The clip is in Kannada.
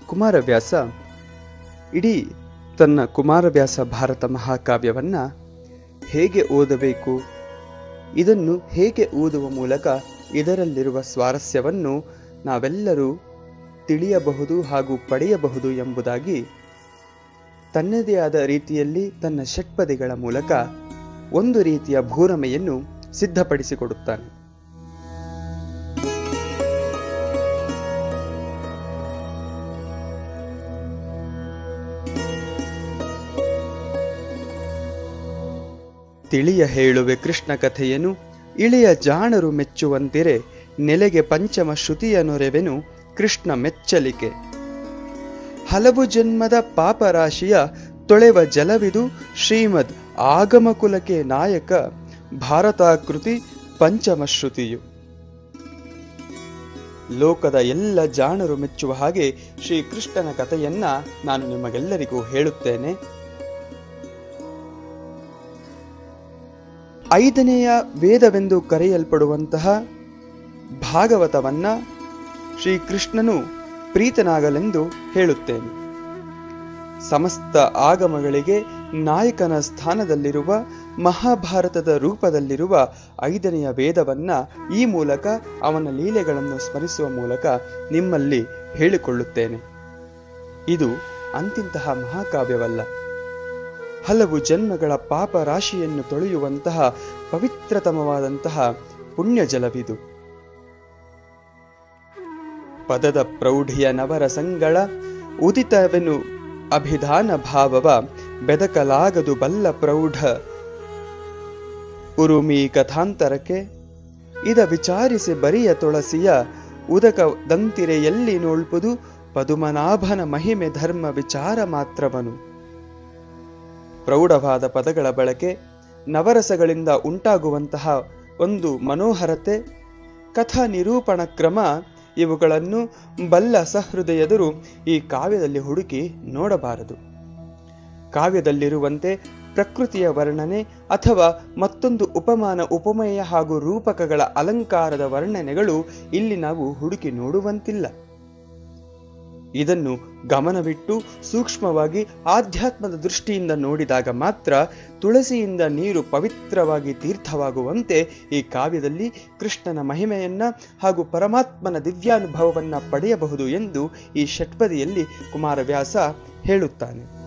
ಕುಮಾರವ್ಯಾಸ ಇಡೀ ತನ್ನ ಕುಮಾರವ್ಯಾಸ ಭಾರತ ಮಹಾಕಾವ್ಯವನ್ನ ಹೇಗೆ ಓದಬೇಕು ಇದನ್ನು ಹೇಗೆ ಓದುವ ಮೂಲಕ ಇದರಲ್ಲಿರುವ ಸ್ವಾರಸ್ಯವನ್ನು ನಾವೆಲ್ಲರೂ ತಿಳಿಯಬಹುದು ಹಾಗೂ ಪಡೆಯಬಹುದು ಎಂಬುದಾಗಿ ತನ್ನದೇ ಆದ ರೀತಿಯಲ್ಲಿ ತನ್ನ ಷಟ್ಪದಿಗಳ ಮೂಲಕ ಒಂದು ರೀತಿಯ ಭೂರಮೆಯನ್ನು ಸಿದ್ಧಪಡಿಸಿಕೊಡುತ್ತಾನೆ ತಿಳಿಯ ಹೇಳುವೆ ಕೃಷ್ಣ ಕಥೆಯನು ಇಳೆಯ ಜಾಣರು ಮೆಚ್ಚುವಂತಿರೆ ನೆಲೆಗೆ ಪಂಚಮ ಶ್ರುತಿಯ ನೊರೆವೆನು ಕೃಷ್ಣ ಮೆಚ್ಚಲಿಕೆ ಹಲವು ಜನ್ಮದ ಪಾಪರಾಶಿಯ ತೊಳೆವ ಜಲವಿದು ಶ್ರೀಮದ್ ಆಗಮಕುಲಕ್ಕೆ ನಾಯಕ ಭಾರತಾಕೃತಿ ಪಂಚಮ ಶ್ರುತಿಯು ಲೋಕದ ಎಲ್ಲ ಜಾಣರು ಮೆಚ್ಚುವ ಹಾಗೆ ಶ್ರೀಕೃಷ್ಣನ ಕಥೆಯನ್ನ ನಾನು ನಿಮಗೆಲ್ಲರಿಗೂ ಹೇಳುತ್ತೇನೆ ಐದನೆಯ ವೇದವೆಂದು ಕರೆಯಲ್ಪಡುವಂತಹ ಭಾಗವತವನ್ನ ಶ್ರೀಕೃಷ್ಣನು ಪ್ರೀತನಾಗಲೆಂದು ಹೇಳುತ್ತೇನೆ ಸಮಸ್ತ ಆಗಮಗಳಿಗೆ ನಾಯಕನ ಸ್ಥಾನದಲ್ಲಿರುವ ಮಹಾಭಾರತದ ರೂಪದಲ್ಲಿರುವ ಐದನೆಯ ವೇದವನ್ನ ಈ ಮೂಲಕ ಅವನ ಲೀಲೆಗಳನ್ನು ಸ್ಮರಿಸುವ ಮೂಲಕ ನಿಮ್ಮಲ್ಲಿ ಹೇಳಿಕೊಳ್ಳುತ್ತೇನೆ ಇದು ಅಂತಿಂತಹ ಮಹಾಕಾವ್ಯವಲ್ಲ ಹಲವು ಜನ್ಮಗಳ ಪಾಪ ರಾಶಿಯನ್ನು ತೊಳೆಯುವಂತಹ ಪವಿತ್ರತಮವಾದಂತಹ ಪುಣ್ಯ ಜಲವಿದು ಪದದ ಪ್ರೌಢಿಯ ನವರ ಸಂಗಳ ಉದಿತವೆನು ಅಭಿಧಾನ ಭಾವವ ಬೆದಕಲಾಗದು ಬಲ್ಲ ಪ್ರೌಢ ಉರುಮಿ ಕಥಾಂತರಕ್ಕೆ ಇದ ವಿಚಾರಿಸಿ ಬರಿಯ ತುಳಸಿಯ ಉದಕ ದಂತಿರೆಯಲ್ಲಿ ನೋಳ್ಪುದು ಪದುಮನಾಭನ ಮಹಿಮೆ ಧರ್ಮ ವಿಚಾರ ಮಾತ್ರವನು ಪ್ರೌಢವಾದ ಪದಗಳ ಬಳಕೆ ನವರಸಗಳಿಂದ ಉಂಟಾಗುವಂತಹ ಒಂದು ಮನೋಹರತೆ ಕಥಾ ನಿರೂಪಣ ಕ್ರಮ ಇವುಗಳನ್ನು ಬಲ್ಲ ಸಹೃದಯದರು ಈ ಕಾವ್ಯದಲ್ಲಿ ಹುಡುಕಿ ನೋಡಬಾರದು ಕಾವ್ಯದಲ್ಲಿರುವಂತೆ ಪ್ರಕೃತಿಯ ವರ್ಣನೆ ಅಥವಾ ಮತ್ತೊಂದು ಉಪಮಾನ ಉಪಮೇಯ ಹಾಗೂ ರೂಪಕಗಳ ಅಲಂಕಾರದ ವರ್ಣನೆಗಳು ಇಲ್ಲಿ ನಾವು ಹುಡುಕಿ ನೋಡುವಂತಿಲ್ಲ ಇದನ್ನು ಗಮನವಿಟ್ಟು ಸೂಕ್ಷ್ಮವಾಗಿ ಆಧ್ಯಾತ್ಮದ ದೃಷ್ಟಿಯಿಂದ ನೋಡಿದಾಗ ಮಾತ್ರ ತುಳಸಿಯಿಂದ ನೀರು ಪವಿತ್ರವಾಗಿ ತೀರ್ಥವಾಗುವಂತೆ ಈ ಕಾವ್ಯದಲ್ಲಿ ಕೃಷ್ಣನ ಮಹಿಮೆಯನ್ನ ಹಾಗೂ ಪರಮಾತ್ಮನ ದಿವ್ಯಾನುಭವವನ್ನ ಪಡೆಯಬಹುದು ಎಂದು ಈ ಷಟ್ಪದಿಯಲ್ಲಿ ಕುಮಾರವ್ಯಾಸ ಹೇಳುತ್ತಾನೆ